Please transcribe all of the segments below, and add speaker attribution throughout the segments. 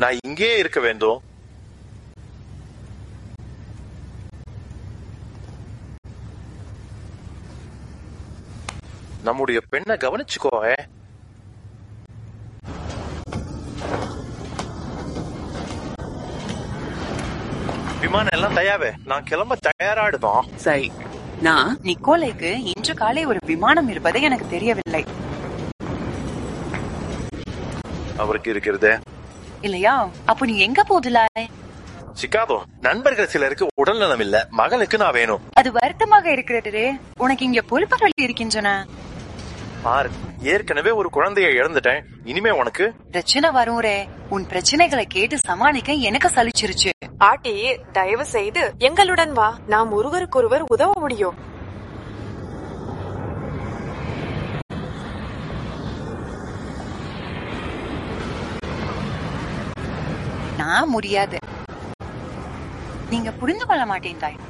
Speaker 1: நான் இங்கேயே இருக்க வேண்டும் நம்முடைய பெண்ணை கவனிச்சுக்கோ ஏ. விமானம் எல்லாம் தயாவே நான் கிளம்ப தயாராடுதோம்
Speaker 2: சரி நான் நிக்கோலைக்கு இன்று காலை ஒரு விமானம் இருப்பது எனக்கு தெரியவில்லை
Speaker 1: அவருக்கு இருக்கிறது
Speaker 2: இல்லையா அப்போ நீ எங்க போதுலாய்
Speaker 1: சிக்காதோ நண்பர்கள் சிலருக்கு உடல்நலம் இல்ல மகளுக்கு நான் வேணும்
Speaker 2: அது வருத்தமாக இருக்கிறது உனக்கு இங்க பொறுப்புகள் இருக்கின்றன
Speaker 1: பாரு ஏற்கனவே ஒரு குழந்தையை இழந்துட்டேன் இனிமே உனக்கு
Speaker 2: பிரச்சனை வரும் ரே உன் பிரச்சனைகளை கேட்டு சமாளிக்க எனக்கு சலிச்சிருச்சு
Speaker 3: ஆட்டி தயவு செய்து எங்களுடன் வா நாம் ஒருவருக்கொருவர் உதவ முடியும்
Speaker 2: நான் முடியாது நீங்க புரிந்து கொள்ள மாட்டேன் தாய்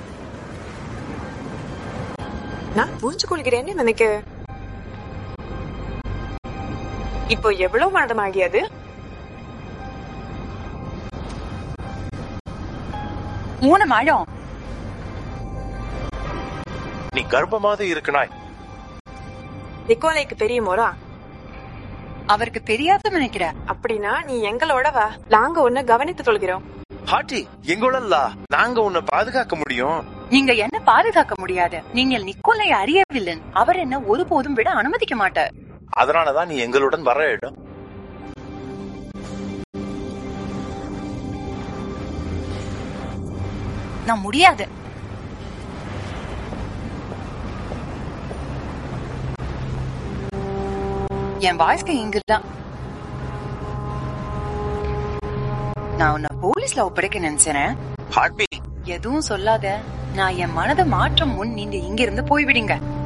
Speaker 3: நான் புரிஞ்சு கொள்கிறேன்னு நினைக்க இப்போ எவ்வளவு வருடமாகியது
Speaker 2: மூணு மாதம்
Speaker 1: நீ கர்ப்பமாக இருக்கனாய்
Speaker 3: நிக்கோலைக்கு தெரியுமோரா
Speaker 2: அவருக்கு தெரியாது நினைக்கிற
Speaker 3: அப்படின்னா நீ எங்களோட வா நாங்க உன்னை கவனித்து கொள்கிறோம்
Speaker 1: ஹாட்டி எங்களல்ல நாங்க உன்னை பாதுகாக்க முடியும்
Speaker 2: நீங்க என்ன பாதுகாக்க முடியாது நீங்கள் நிக்கோலை அறியவில்லை அவர் என்ன ஒருபோதும் விட அனுமதிக்க மாட்டார்
Speaker 1: அதனாலதான் நீ எங்களுடன் வர இடம்
Speaker 2: நான் முடியாது என் வாழ்க்கை இங்குதான் நான் உன்னை போலீஸ்ல ஒப்படைக்க நினைச்சேன்
Speaker 1: ஹாட்டி
Speaker 2: எதுவும் சொல்லாத நான் என் மனதை மாற்றம் முன் நீங்க இங்கிருந்து போய்விடுங்க